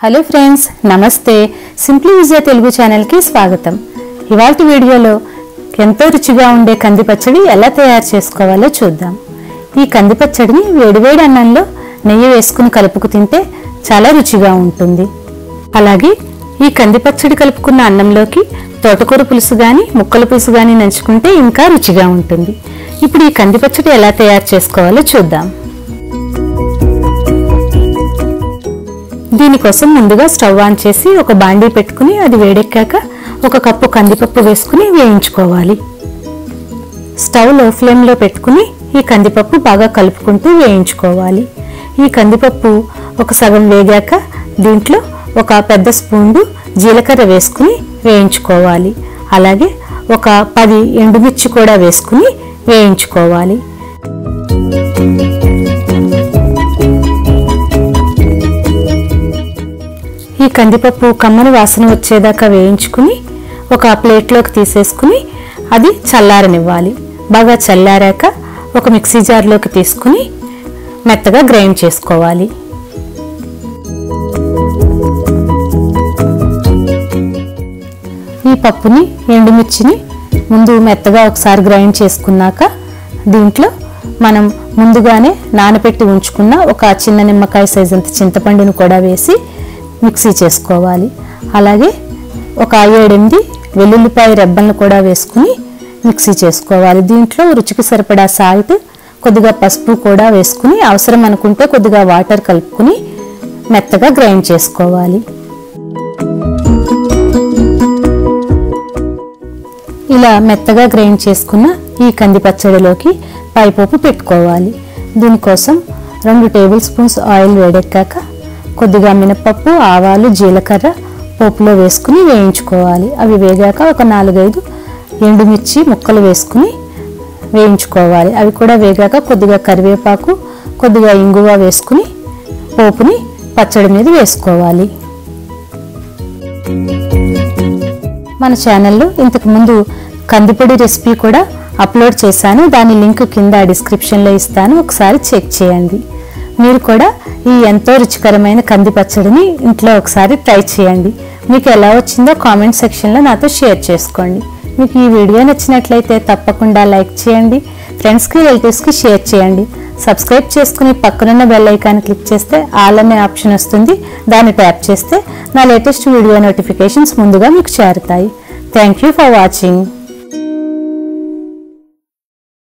hello friends నమస్తే simply Vijaya Telugu ఛానల్కి స్వాగతం ఇవాళ వీడియోలో ఎంతో రుచిగా ఉండే కంది పచ్చడి ఎలా తయారు చేసుకోవాలో చూద్దాం ఈ కంది పచ్చడిని వేడివేడి అన్నంలో నెయ్యి వేసుకుని కలుపుకు తింటే చాలా రుచిగా ఉంటుంది అలాగే ఈ కంది పచ్చడి కలుపుకున్న అన్నంలోకి తోటకూర పులుసు కానీ ముక్కల పులుసు కానీ నంచుకుంటే ఇంకా రుచిగా ఉంటుంది ఇప్పుడు ఈ కంది పచ్చడి ఎలా తయారు చేసుకోవాలో చూద్దాం దీనికోసం ముందుగా స్టవ్ ఆన్ చేసి ఒక బాండీ పెట్టుకుని అది వేడెక్కాక ఒక కప్పు కందిపప్పు వేసుకుని వేయించుకోవాలి స్టవ్ లో ఫ్లేమ్లో పెట్టుకుని ఈ కందిపప్పు బాగా కలుపుకుంటూ వేయించుకోవాలి ఈ కందిపప్పు ఒక సగం వేగాక దీంట్లో ఒక పెద్ద స్పూన్లు జీలకర్ర వేసుకుని వేయించుకోవాలి అలాగే ఒక పది ఎండుమిర్చి కూడా వేసుకుని వేయించుకోవాలి ఈ కందిపప్పు కమ్మని వాసన వచ్చేదాకా వేయించుకుని ఒక ప్లేట్లోకి తీసేసుకుని అది చల్లారనివ్వాలి బాగా చల్లారాక ఒక మిక్సీ జార్లోకి తీసుకుని మెత్తగా గ్రైండ్ చేసుకోవాలి ఈ పప్పుని ఎండుమిర్చిని ముందు మెత్తగా ఒకసారి గ్రైండ్ చేసుకున్నాక దీంట్లో మనం ముందుగానే నానబెట్టి ఉంచుకున్న ఒక చిన్న నిమ్మకాయ సైజంత చింతపండును కూడా వేసి మిక్సీ చేసుకోవాలి అలాగే ఒక ఏడెనిమిది వెల్లుల్లిపాయ రెబ్బలను కూడా వేసుకుని మిక్సీ చేసుకోవాలి దీంట్లో రుచికి సరిపడా సాల్ట్ కొద్దిగా పసుపు కూడా వేసుకుని అవసరం అనుకుంటే కొద్దిగా వాటర్ కలుపుకుని మెత్తగా గ్రైండ్ చేసుకోవాలి ఇలా మెత్తగా గ్రైండ్ చేసుకున్న ఈ కంది పచ్చడిలోకి పైపోపు పెట్టుకోవాలి దీనికోసం రెండు టేబుల్ స్పూన్స్ ఆయిల్ వేడెక్కాక కొద్దిగా మినపప్పు ఆవాలు జీలకర్ర పోపులో వేసుకుని వేయించుకోవాలి అవి వేగాక ఒక నాలుగైదు ఎండుమిర్చి ముక్కలు వేసుకుని వేయించుకోవాలి అవి కూడా వేగాక కొద్దిగా కరివేపాకు కొద్దిగా ఇంగువ వేసుకుని పోపుని పచ్చడి మీద వేసుకోవాలి మన ఛానల్లో ఇంతకు ముందు కందిపొడి రెసిపీ కూడా అప్లోడ్ చేశాను దాని లింక్ కింద డిస్క్రిప్షన్లో ఇస్తాను ఒకసారి చెక్ చేయండి మీరు కూడా ఈ ఎంతో రుచికరమైన కంది పచ్చడిని ఇంట్లో ఒకసారి ట్రై చేయండి మీకు ఎలా వచ్చిందో కామెంట్ సెక్షన్లో నాతో షేర్ చేసుకోండి మీకు ఈ వీడియో నచ్చినట్లయితే తప్పకుండా లైక్ చేయండి ఫ్రెండ్స్కి రిలేటివ్స్కి షేర్ చేయండి సబ్స్క్రైబ్ చేసుకుని పక్కనున్న బెల్ ఐకాన్ క్లిక్ చేస్తే ఆల్ అనే ఆప్షన్ వస్తుంది దాన్ని ట్యాప్ చేస్తే నా లేటెస్ట్ వీడియో నోటిఫికేషన్స్ ముందుగా మీకు చేరుతాయి థ్యాంక్ యూ ఫర్ వాచింగ్